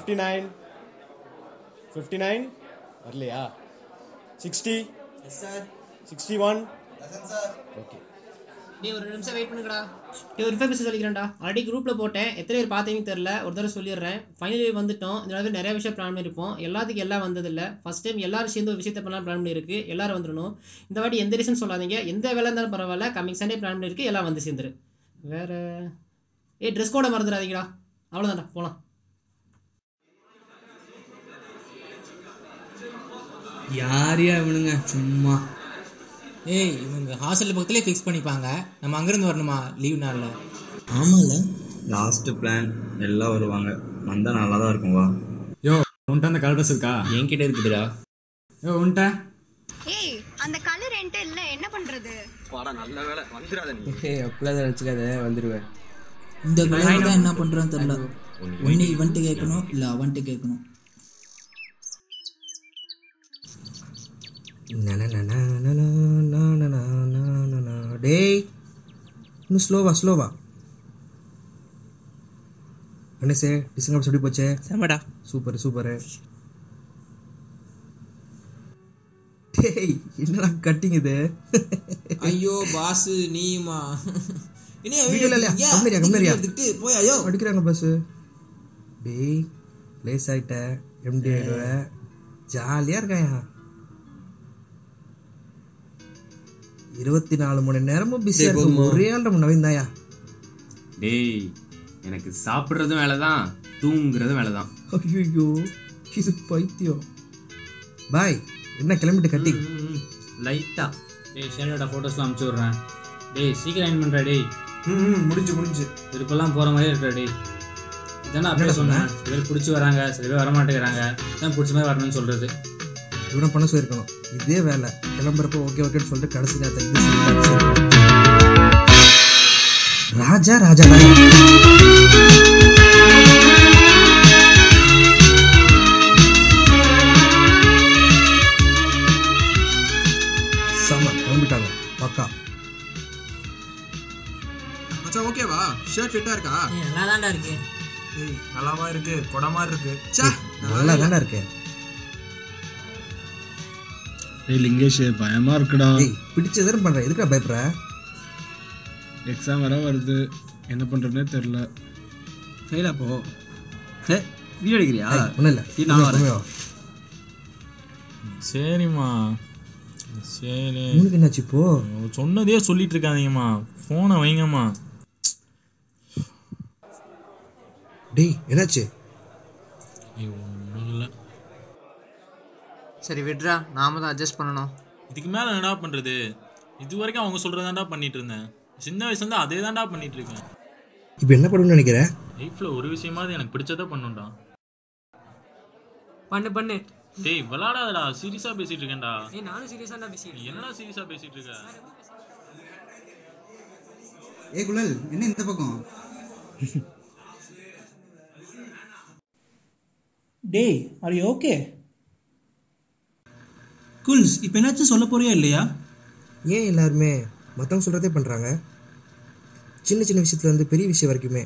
Fifty nine fifty nine வரலையா sixty sixty one okay நீ ஒரு நிமிஷம் வெயிட் பண்ணுங்கடா நீ ஒரு இன்ஃபர்மேஷன் சொல்லிக்கிறேன்டா ஆல்ரெடி குரூப்பில் போட்டேன் எத்தனை பேர் பார்த்தீங்கன்னு தெரில ஒரு தடவை சொல்லிடுறேன் ஃபைனல் இயர் வந்துட்டோம் இந்த தடவை நிறைய விஷயம் பிளான் பண்ணியிருப்போம் எல்லாத்துக்கும் எல்லாம் வந்ததில்ல ஃபஸ்ட் டைம் எல்லாரும் சேர்ந்து ஒரு விஷயத்தை பண்ணலாம் பிளான் பண்ணியிருக்கு எல்லாரும் வந்துடணும் இந்த வாட்டி எந்த ரீசன் சொல்லாதீங்க எந்த வேலை இருந்தாலும் பரவாயில்ல கம்மிங் சண்டே பிளான் பண்ணியிருக்கு எல்லாம் வந்து சேர்ந்துரு வேற ஏ ட்ரெஸ் கோடை மறந்துடாதீங்கடா அவ்வளோதான்டா போகலாம் யாரையா இவனுங்க சும்மா ஏய் இவங்க ஹாஸ்டல் பக்கத்துலேயே ஃபிக்ஸ் பண்ணிப்பாங்க நம்ம அங்கேருந்து வரணுமா லீவ் நாளில் ஆமால லாஸ்ட்டு பிளான் எல்லாம் வருவாங்க வந்தால் நல்லா தான் இருக்கும் வா யோ உன்ட்ட அந்த கலர் ட்ரெஸ் இருக்கா என்கிட்ட இருக்குதுடா யோ உன்ட்ட ஏய் அந்த கலர் என்கிட்ட இல்ல என்ன பண்றது ஏய் அப்படிலாம் நினச்சிக்காத வந்துடுவேன் இந்த கல்யாணம் தான் என்ன பண்ணுறான்னு தெரில ஒன்று இவன்ட்டு கேட்கணும் இல்லை அவன்ட்டு கேட்கணும் டேய் இன்னும் ஸ்லோவா ஸ்லோவா கணேசே டிசைன் எப்படி போச்சே செமடா சூப்பர் சூப்பர் டேய் என்னடா கட்டிங் இது ஐயோ பாஸ் நீயுமா இனி வீடியோல இல்லையா கம்மியா கம்மியா எடுத்துக்கிட்டு போய் ஐயோ அடிக்கிறாங்க பஸ் டேய் ப்ளேஸ் ஆயிட்ட எம்டி ஆயிடுவ ஜாலியாக இருக்காயா இருபத்தி நாலு மணி நேரமும் பிஸியாக இருக்கும் ஒரே ஆள் நம்ம நவீன் தாயா டேய் எனக்கு சாப்பிட்றதும் வேலை தான் தூங்குறதும் வேலை தான் ஐயோ இது பைத்தியம் பாய் என்ன கிளம்பிட்டு கட்டி லைட்டாக டேய் ஷேனோட ஃபோட்டோஸ்லாம் அனுப்பிச்சி விட்றேன் டேய் சீக்கிரம் அயன் பண்ணுறா டேய் ம் முடிஞ்சு முடிஞ்சு திருப்பெல்லாம் போகிற மாதிரியே இருக்கா டேய் இதானே அப்படியே சொன்னேன் சில பேர் பிடிச்சி வராங்க சில பேர் வரமாட்டேங்கிறாங்க தான் பிடிச்ச மாதிரி வரணும்னு சொல்கிறது இவனை பண்ண சொல்லியிருக்கணும் இதே வேலை கிளம்புறப்ப ஓகே ஓகேன்னு சொல்லிட்டு கடைசி நேரத்தில் இது செய்யலாம். ராஜா ராஜா தாயா செம கிளம்பிட்டாங்க பக்கா மச்சான் ஓகேவா ஷர்ட் ஃபிட்டா இருக்கா நல்லா தான்டா இருக்கு ஏய் நல்லாவா இருக்கு கொடமா இருக்கு ச்சே நல்லா தானே இருக்கேன் டேய் லிங்கேஷ் பயமாக இருக்குடா ஏய் பிடிச்சதானே பண்ணுறேன் எதுக்குடா பயப்படுற எக்ஸாம் வேற வருது என்ன பண்ணுறதுனே தெரில ஃபெயிலா போ ஹே வீடியோ எடுக்கிறியா ஒன்றும் இல்லை இது நான் வரேன். சரிம்மா சரி உனக்கு என்னாச்சு இப்போ சொன்னதே சொல்லிட்டு இருக்காதீங்கம்மா ஃபோனை வைங்கம்மா டேய் என்னாச்சு சரி விட்றா நாம தான் அட்ஜஸ்ட் பண்ணணும் இதுக்கு மேலே என்னடா பண்ணுறது இது வரைக்கும் அவங்க சொல்கிறதாண்டா பண்ணிட்டு இருந்தேன் சின்ன வயசுலேருந்து அதே தான்டா பண்ணிட்டு இருக்கேன் இப்போ என்ன பண்ணணும்னு நினைக்கிறேன் லைஃப்பில் ஒரு விஷயமாவது எனக்கு பிடிச்சதை பண்ணுண்டா பண்ணு பண்ணு டேய் விளாடாதடா சீரியஸாக பேசிட்டு இருக்கேன்டா ஏய் நானும் சீரியஸாக தான் பேசி நீ என்னடா சீரியஸாக பேசிட்டு இருக்க ஏ குழல் என்ன இந்த பக்கம் டேய் ஆர் யூ ஓகே குல்ஸ் இப்போ என்னாச்சும் சொல்ல போறியா இல்லையா ஏன் எல்லாருமே மற்றவங்க சொல்கிறதே பண்ணுறாங்க சின்ன சின்ன விஷயத்துல இருந்து பெரிய விஷயம் வரைக்குமே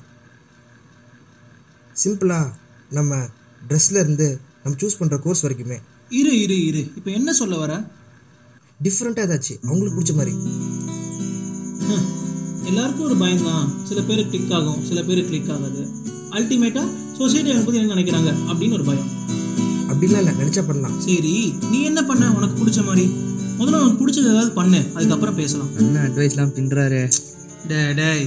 சிம்பிளாக நம்ம ட்ரெஸ்ல இருந்து நம்ம சூஸ் பண்ணுற கோர்ஸ் வரைக்குமே இரு இரு இரு இப்போ என்ன சொல்ல வர டிஃப்ரெண்ட்டாக ஏதாச்சும் அவங்களுக்கு பிடிச்ச மாதிரி ஹம், எல்லாருக்கும் ஒரு பயம் தான் சில பேர் கிளிக் ஆகும் சில பேர் கிளிக் ஆகாது அல்டிமேட்டா சொசைட்டி பத்தி என்ன நினைக்கிறாங்க அப்படின்னு ஒரு பயம் அப்படிலாம் இல்லை நினச்சா பண்ணலாம் சரி நீ என்ன பண்ண உனக்கு பிடிச்ச மாதிரி முதல்ல உனக்கு பிடிச்சது ஏதாவது பண்ணு அதுக்கப்புறம் பேசலாம் அண்ணன் அட்வைஸ்லாம் பின்றாரு டே டேய்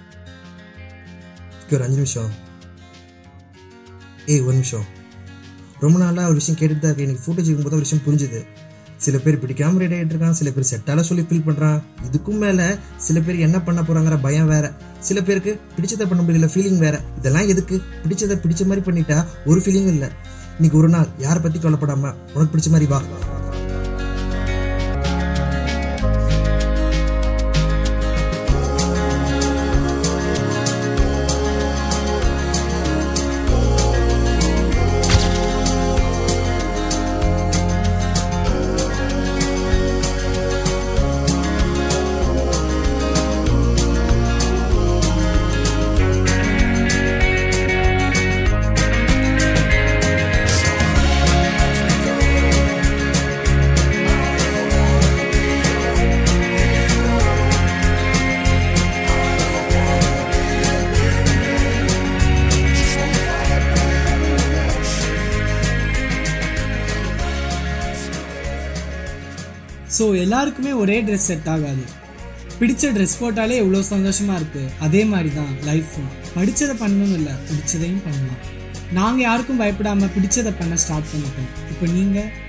ஓகே ஒரு அஞ்சு நிமிஷம் ஏய் ஒரு நிமிஷம் ரொம்ப நாளாக ஒரு விஷயம் கேட்டுட்டு தான் இருக்கேன் எனக்கு ஃபோட்டோ போது ஒரு விஷயம் புரிஞ்சுது சில பேர் பிடிக்காம ரெடி ஆகிட்டு இருக்கான் சில பேர் செட்டால சொல்லி ஃபீல் பண்ணுறான் இதுக்கும் மேலே சில பேர் என்ன பண்ண போகிறாங்கிற பயம் வேற சில பேருக்கு பிடிச்சதை பண்ண முடியல ஃபீலிங் வேற இதெல்லாம் எதுக்கு பிடிச்சதை பிடிச்ச மாதிரி பண்ணிட்டா ஒரு ஃபீலிங்கும் இல்லை இன்னைக்கு ஒரு நாள் யாரை பற்றி கவலைப்படாம உனக்கு பிடிச்ச மாதிரி வா ஸோ எல்லாருக்குமே ஒரே ட்ரெஸ் செட் ஆகாது பிடிச்ச ட்ரெஸ் போட்டாலே எவ்வளோ சந்தோஷமாக இருக்குது அதே மாதிரி தான் லைஃப்பும் படித்ததை பண்ணணும் இல்லை பிடிச்சதையும் பண்ணலாம் நாங்கள் யாருக்கும் பயப்படாமல் பிடிச்சதை பண்ண ஸ்டார்ட் பண்ணிட்டோம் இப்போ நீங்கள்